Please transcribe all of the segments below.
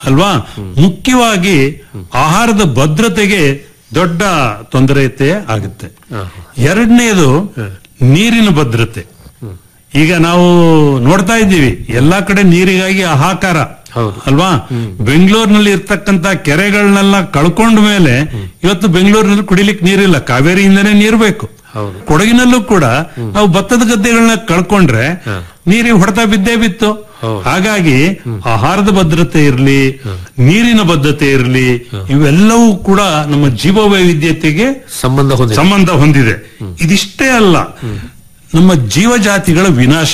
ಅಲ್ವಾ ಮುಖ್ಯವಾಗಿ ಆಹಾರದ ಭದ್ರತೆಗೆ ದೊಡ್ಡ ತೊಂದರೆತೆ ಆಗುತ್ತೆ ಎರಡನೇದು ನೀರಿನ ಭದ್ರತೆ ಈಗ ನಾವು ನೋಡ್ತಾ ಇದ್ದೀವಿ ಎಲ್ಲಾ ಕಡೆ ನೀರಿಗಾಗಿ ಹಾಹಾಕಾರ ಅಲ್ವಾ ಬೆಂಗಳೂರಿನಲ್ಲಿ ಇರ್ತಕ್ಕಂತ ಕೆರೆಗಳನ್ನೆಲ್ಲ ಕಳ್ಕೊಂಡ ಮೇಲೆ ಇವತ್ತು ಬೆಂಗಳೂರಿನಲ್ಲಿ ಕುಡಿಲಿಕ್ಕೆ ನೀರಿಲ್ಲ ಕಾವೇರಿಯಿಂದನೇ ನೀರು ಬೇಕು ಕೊಡಗಿನಲ್ಲೂ ಕೂಡ ನಾವು ಭತ್ತದ ಗದ್ದೆಗಳನ್ನ ಕಳ್ಕೊಂಡ್ರೆ ನೀರಿಗೆ ಹೊಡೆತ ಬಿದ್ದೇ ಬಿತ್ತು ಹಾಗಾಗಿ ಆಹಾರದ ಭದ್ರತೆ ಇರಲಿ ನೀರಿನ ಭದ್ರತೆ ಇರಲಿ ಇವೆಲ್ಲವೂ ಕೂಡ ನಮ್ಮ ಜೀವ ವೈವಿಧ್ಯತೆಗೆ ಸಂಬಂಧ ಹೊಂದಿದೆ ಸಂಬಂಧ ಹೊಂದಿದೆ ಇದಿಷ್ಟೇ ಅಲ್ಲ ನಮ್ಮ ಜೀವಜಾತಿಗಳ ವಿನಾಶ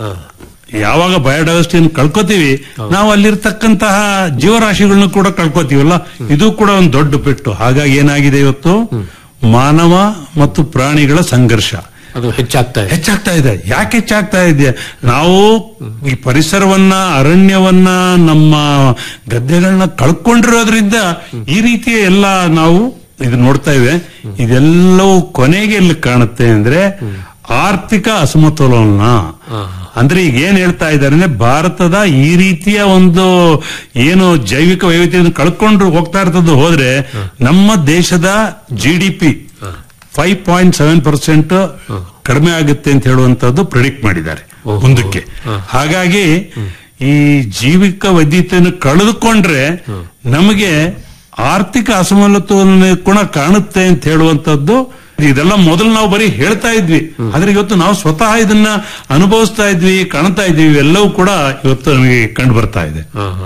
ಯಾವಾಗ ಬಯೋಡೈವರ್ಸಿಟಿಯನ್ನು ಕಳ್ಕೊತೀವಿ ನಾವು ಅಲ್ಲಿರ್ತಕ್ಕಂತಹ ಜೀವರಾಶಿಗಳನ್ನ ಕೂಡ ಕಳ್ಕೊತೀವಲ್ಲ ಇದು ಕೂಡ ಒಂದು ದೊಡ್ಡ ಪೆಟ್ಟು ಹಾಗಾಗಿ ಏನಾಗಿದೆ ಇವತ್ತು ಮಾನವ ಮತ್ತು ಪ್ರಾಣಿಗಳ ಸಂಘರ್ಷ ಅದು ಹೆಚ್ಚಾಗ್ತಾ ಇದೆ ಹೆಚ್ಚಾಗ್ತಾ ಇದೆ ಯಾಕೆ ಹೆಚ್ಚಾಗ್ತಾ ಇದೆ ನಾವು ಈ ಪರಿಸರವನ್ನ ಅರಣ್ಯವನ್ನ ನಮ್ಮ ಗದ್ದೆಗಳನ್ನ ಕಳ್ಕೊಂಡಿರೋದ್ರಿಂದ ಈ ರೀತಿಯ ಎಲ್ಲ ನಾವು ಇದು ನೋಡ್ತಾ ಇವೆ ಇದೆಲ್ಲವೂ ಕೊನೆಗೆ ಎಲ್ಲಿ ಕಾಣುತ್ತೆ ಅಂದ್ರೆ ಆರ್ಥಿಕ ಅಸಮತೋಲನ ಅಂದ್ರೆ ಈಗ ಏನ್ ಹೇಳ್ತಾ ಇದ್ದಾರೆ ಅಂದ್ರೆ ಭಾರತದ ಈ ರೀತಿಯ ಒಂದು ಏನು ಜೈವಿಕ ವೈವಿಧ್ಯತೆಯನ್ನು ಕಳ್ಕೊಂಡು ಹೋಗ್ತಾ ಇರ್ತದ್ದು ಹೋದ್ರೆ ನಮ್ಮ ದೇಶದ G D P five point seven percent ಕಡಿಮೆ ಆಗುತ್ತೆ ಅಂತ ಹೇಳುವಂತದ್ದು ಪ್ರಿಡಿಕ್ಟ್ ಮಾಡಿದ್ದಾರೆ ಮುಂದಕ್ಕೆ ಹಾಗಾಗಿ ಈ ಜೀವಿಕ ವೈದ್ಯತೆಯನ್ನು ಕಳೆದುಕೊಂಡ್ರೆ ನಮಗೆ ಆರ್ಥಿಕ ಅಸಮತೋಲನ ಕೂಡ ಕಾಣುತ್ತೆ ಅಂತ ಹೇಳುವಂತದ್ದು ಇದೆಲ್ಲ ಮೊದಲು ನಾವು ಬರೀ ಹೇಳ್ತಾ ಇದ್ವಿ ಆದ್ರೆ ಇವತ್ತು ನಾವು ಸ್ವತಃ ಇದನ್ನ ಅನುಭವಿಸ್ತಾ ಇದ್ವಿ ಕಾಣ್ತಾ ಇದ್ವಿ ಇವೆಲ್ಲವೂ ಕೂಡ ಇವತ್ತು ನಮಗೆ ಕಂಡು ಬರ್ತಾ ಇದೆ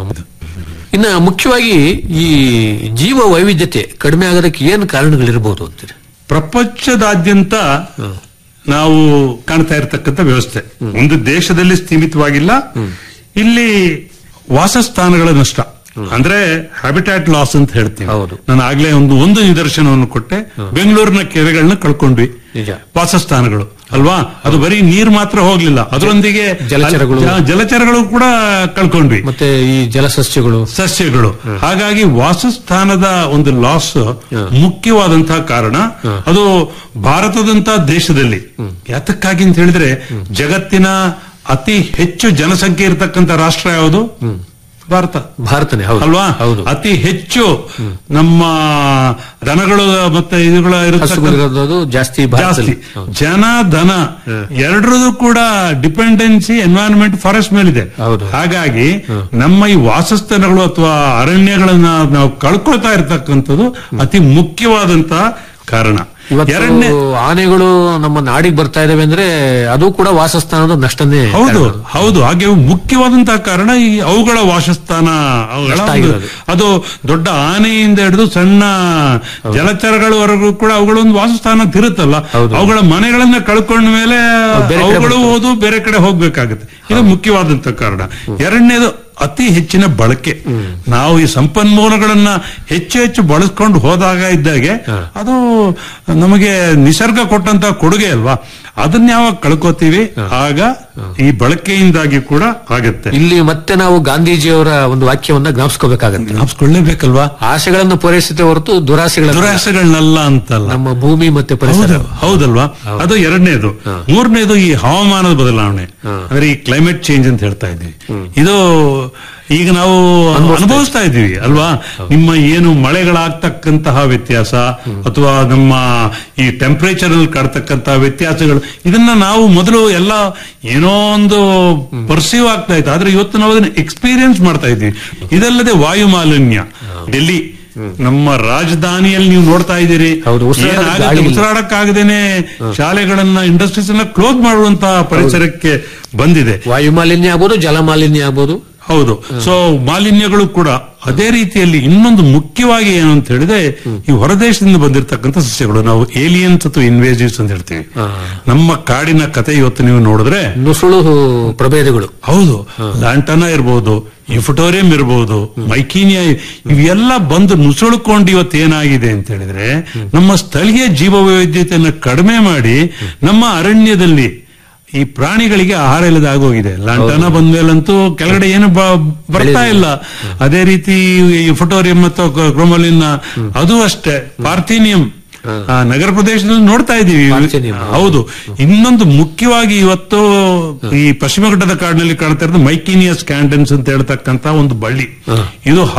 ಇನ್ನ ಮುಖ್ಯವಾಗಿ ಈ ಜೀವ ವೈವಿಧ್ಯತೆ ಕಡಿಮೆ ಆಗೋದಕ್ಕೆ ಏನು ಕಾರಣಗಳಿರ್ಬೋದು ಅಂತೀರಿ ಪ್ರಪಂಚದಾದ್ಯಂತ ನಾವು ಕಾಣ್ತಾ ಇರತಕ್ಕಂತ ವ್ಯವಸ್ಥೆ ಒಂದು ದೇಶದಲ್ಲಿ ಸೀಮಿತವಾಗಿಲ್ಲ ಇಲ್ಲಿ ವಾಸಸ್ಥಾನಗಳ ನಷ್ಟ ಅಂದ್ರೆ ಹ್ಯಾಬಿಟ್ಯಾಟ್ ಲಾಸ್ ಅಂತ ಹೇಳ್ತೀವಿ ನಾನು ಆಗ್ಲೇ ಒಂದು ಒಂದು ನಿದರ್ಶನವನ್ನು ಕೊಟ್ಟೆ ಬೆಂಗಳೂರಿನ ಕೆರೆಗಳನ್ನ ಕಳ್ಕೊಂಡ್ವಿ ನಿಜ ವಾಸಸ್ಥಾನಗಳು ಅಲ್ವಾ ಅದು ಬರೀ ನೀರ್ ಮಾತ್ರ ಹೋಗ್ಲಿಲ್ಲ ಅದರೊಂದಿಗೆ ಜಲಚರಗಳು. ಜ- ಜಲಚರಗಳು ಕೂಡ ಕಳ್ಕೊಂಡ್ವಿ ಮತ್ತೆ ಈ ಜಲಸಸ್ಯಗಳು ಸಸ್ಯಗಳು ಹಾಗಾಗಿ ವಾಸಸ್ಥಾನದ ಒಂದು ಲಾಸ್ ಮುಖ್ಯವಾದಂತಹ ಕಾರಣ ಅದು ಭಾರತದಂತಹ ದೇಶದಲ್ಲಿ ಯಾತಕ್ಕಾಗಿ ಅಂತ ಹೇಳಿದ್ರೆ ಜಗತ್ತಿನ ಅತಿ ಹೆಚ್ಚು ಜನಸಂಖ್ಯೆ ಇರತಕ್ಕಂತ ರಾಷ್ಟ್ರ ಯಾವುದು ಭಾರತ ಭಾರತನೇ ಹೌದು ಅಲ್ವಾ ಹೌದು ಅತಿ ಹೆಚ್ಚು ನಮ್ಮ ದನಗಳು ಮತ್ತೆ ಇವುಗಳ ಇರತಕ್ಕಂಥ ಹಸುಗಳಿರೋದು ಜಾಸ್ತಿ ಭಾರತದಲ್ಲಿ ಜಾಸ್ತಿ ಜನ ಧನ ಎರಡರದು ಕೂಡ ಡಿಪೆಂಡೆನ್ಸಿ ಎನ್ವೈರನ್ಮೆಂಟ್ ಫಾರೆಸ್ಟ್ ಮೇಲಿದೆ ಹಾಗಾಗಿ ನಮ್ಮ ಈ ವಾಸಸ್ಥಾನಗಳು ಅಥವಾ ಅರಣ್ಯಗಳನ್ನ ನಾವು ಕಳ್ಕೊಳ್ತಾ ಇರ್ತಕ್ಕಂಥದ್ದು ಅತಿ ಮುಖ್ಯವಾದಂತಹ ಕಾರಣ ಇವತ್ತು ಎರಡನೇ ಆನೆಗಳು ನಮ್ಮ ನಾಡಿಗೆ ಬರ್ತಾ ಇದಾವೆ ಅಂದ್ರೆ ಅದು ಕೂಡ ವಾಸಸ್ಥಾನದ ನಷ್ಟನೇ ಹೌದು ಹೌದು ಹಾಗೆ ಮುಖ್ಯವಾದಂತಹ ಕಾರಣ ಈ ಅವುಗಳ ವಾಸಸ್ಥಾನ ಅವುಗಳ ನಷ್ಟ ಒಂದು- ಆಗಿರೋದು. ಅದು ದೊಡ್ಡ ಆನೆಯಿಂದ ಹಿಡಿದು ಸಣ್ಣ ಜಲಚರಗಳವರೆಗೂ ಕೂಡ ಅವುಗಳೊಂದು ವಾಸಸ್ಥಾನ ತಿರುತ್ತಲ್ಲ ಅವುಗಳ ಮನೆಗಳನ್ನ ಕಳ್ಕೊಂಡ ಮೇಲೆ ಬೇರೆ ಕಡೆ ಅವುಗಳು ಬರ್ತವೆ. ಹೋದು ಬೇರೆ ಕಡೆ ಹೋಗ್ಬೇಕಾಗುತ್ತೆ ಇದು ಮುಖ್ಯವಾದಂತ ಕಾರಣ ಎರಡನೇದು ಅತಿ ಹೆಚ್ಚಿನ ಬಳಕೆ ನಾವು ಈ ಸಂಪನ್ಮೂಲಗಳನ್ನ ಹೆಚ್ಚು ಹೆಚ್ಚು ಬಳಸ್ಕೊಂಡು ಹೋದಾಗ ಇದ್ದಾಗೆ ಅದು ನಮಗೆ ನಿಸರ್ಗ ಕೊಟ್ಟಂತ ಕೊಡುಗೆ ಅಲ್ವಾ ಅದನ್ನ ಯಾವಾಗ ಕಳ್ಕೊತೀವಿ ಆಗ ಈ ಬಳಕೆಯಿಂದಾಗಿ ಕೂಡ ಆಗತ್ತೆ ಇಲ್ಲಿ ಮತ್ತೆ ನಾವು ಗಾಂಧೀಜಿಯವರ ಒಂದು ವಾಕ್ಯವನ್ನ ಜ್ಞಾಪಿಸ್ಕೋಬೇಕಾಗತ್ತೆ ಜ್ಞಾಪಿಸ್ಕೊಳ್ಳೇಬೇಕಲ್ವಾ ಆಸೆಗಳನ್ನು ಪೂರೈಸುತ್ತೆ ಹೊರತು ದುರಾಸೆಗಳ ದುರಾಸೆಗಳನ್ನೆಲ್ಲ ಅಂತಲ್ಲ ನಮ್ಮ ಭೂಮಿ ಮತ್ತೆ ಪರಿಸರ ಹೌದು, ಹೌದಲ್ವಾ ಅದು ಎರಡನೇದು ಮೂರನೇದು ಈ ಹವಾಮಾನದ ಬದಲಾವಣೆ ಅಂದ್ರೆ ಈ ಕ್ಲೈಮೇಟ್ ಚೇಂಜ್ ಅಂತ ಹೇಳ್ತಾ ಇದ್ವಿ ಇದು ಈಗ ನಾವು ಅನುಭವಿಸ್ತಾ ಇದ್ದೀವಿ ಅಲ್ವಾ ನಿಮ್ಮ ಏನು ಮಳೆಗಳಾಗ್ತಕ್ಕಂತಹ ವ್ಯತ್ಯಾಸ ಅಥವಾ ನಮ್ಮ ಈ ಟೆಂಪರೇಚರ್ ಅಲ್ಲಿ ಕಾಡ್ತಕ್ಕಂತಹ ವ್ಯತ್ಯಾಸಗಳು ಇದನ್ನ ನಾವು ಮೊದಲು ಎಲ್ಲ ಏನೋ ಒಂದು ಪರ್ಸೀವ್ ಆಗ್ತಾ ಇತ್ತು ಆದ್ರೆ ಇವತ್ತು ನಾವು ಅದನ್ನ ಎಕ್ಸ್ಪೀರಿಯನ್ಸ್ ಮಾಡ್ತಾ ಇದ್ದೀವಿ ಇದಲ್ಲದೆ ವಾಯು ಮಾಲಿನ್ಯ ಡೆಲ್ಲಿ ನಮ್ಮ ರಾಜಧಾನಿಯಲ್ಲಿ ನೀವು ನೋಡ್ತಾ ಇದ್ದೀರಿ ಉಸಿರಾಡೋದಕ್ಕೆ ಏನಾಗುತ್ತೆ? ಗಾಳಿ ಇಲ್ಲ. ಉಸಿರಾಡಕ್ಕಾಗದೇನೆ ಶಾಲೆಗಳನ್ನ ಇಂಡಸ್ಟ್ರೀಸ್ ಎಲ್ಲ ಕ್ಲೋಸ್ ಮಾಡುವಂತಹ ಪರಿಸರಕ್ಕೆ ಬಂದಿದೆ ವಾಯು ಮಾಲಿನ್ಯ ಆಗ್ಬೋದು ಜಲ ಮಾಲಿನ್ಯ ಆಗ್ಬೋದು ಹೌದು ಸೊ ಮಾಲಿನ್ಯಗಳು ಕೂಡ ಅದೇ ರೀತಿಯಲ್ಲಿ ಇನ್ನೊಂದು ಮುಖ್ಯವಾಗಿ ಏನು ಅಂತ ಹೇಳಿದ್ರೆ ಈ ಹೊರದೇಶದಿಂದ ಬಂದಿರತಕ್ಕಂಥ ಸಸ್ಯಗಳು ನಾವು ಏಲಿಯನ್ಸ್ ಅಥವಾ ಇನ್ವೇಸಿವ್ಸ್ ಅಂತ ಹೇಳ್ತೀವಿ ನಮ್ಮ ಕಾಡಿನ ಕತೆ ಇವತ್ತು ನೀವು ನೋಡಿದ್ರೆ ನುಸುಳು ಪ್ರಭೇದಗಳು ಹೌದು ಲ್ಯಾಂಟನ ಇರಬಹುದು ಇಫಟೋರಿಯಂ ಇರಬಹುದು ಮೈಕೀನಿಯಾ ಇವೆಲ್ಲ ಬಂದು ನುಸುಳುಕೊಂಡು ಇವತ್ತು ಏನಾಗಿದೆ ಅಂತ ಹೇಳಿದ್ರೆ ನಮ್ಮ ಸ್ಥಳೀಯ ಜೀವ ವೈವಿಧ್ಯತೆಯನ್ನು ಕಡಿಮೆ ಮಾಡಿ ನಮ್ಮ ಅರಣ್ಯದಲ್ಲಿ ಈ ಪ್ರಾಣಿಗಳಿಗೆ ಆಹಾರ ಇಲ್ಲದೆ ಆಗೋಗಿದೆ ಲಾಂಟನ ಬಂದ್ಮೇಲಂತೂ ಕೆಳಗಡೆ ಏನು ಬ- ಬರ್ತಾ ಇಲ್ಲ ಅದೇ ರೀತಿ ಫಟೋರಿಯಂ ಮತ್ತು ಕ್ರೋಮಲಿನ್ ಅದು ಅಷ್ಟೇ ಪಾರ್ಥೀನಿಯಂ ಆ, ನಗರ ಪ್ರದೇಶದಲ್ಲಿ ನೋಡ್ತಾ ಇದ್ದೀವಿ ಹೌದು ಇನ್ನೊಂದು ಮುಖ್ಯವಾಗಿ ಇವತ್ತು ಈ ಪಶ್ಚಿಮ ಘಟ್ಟದ ಕಾಡಿನಲ್ಲಿ ಕಾಣ್ತಾ ಇರೋದು ಮೈಕೀನಿಯಸ್ ಕ್ಯಾಂಡನ್ಸ್ ಅಂತ ಹೇಳ್ತಕ್ಕಂತ ಒಂದು ಬಳ್ಳಿ ಇದು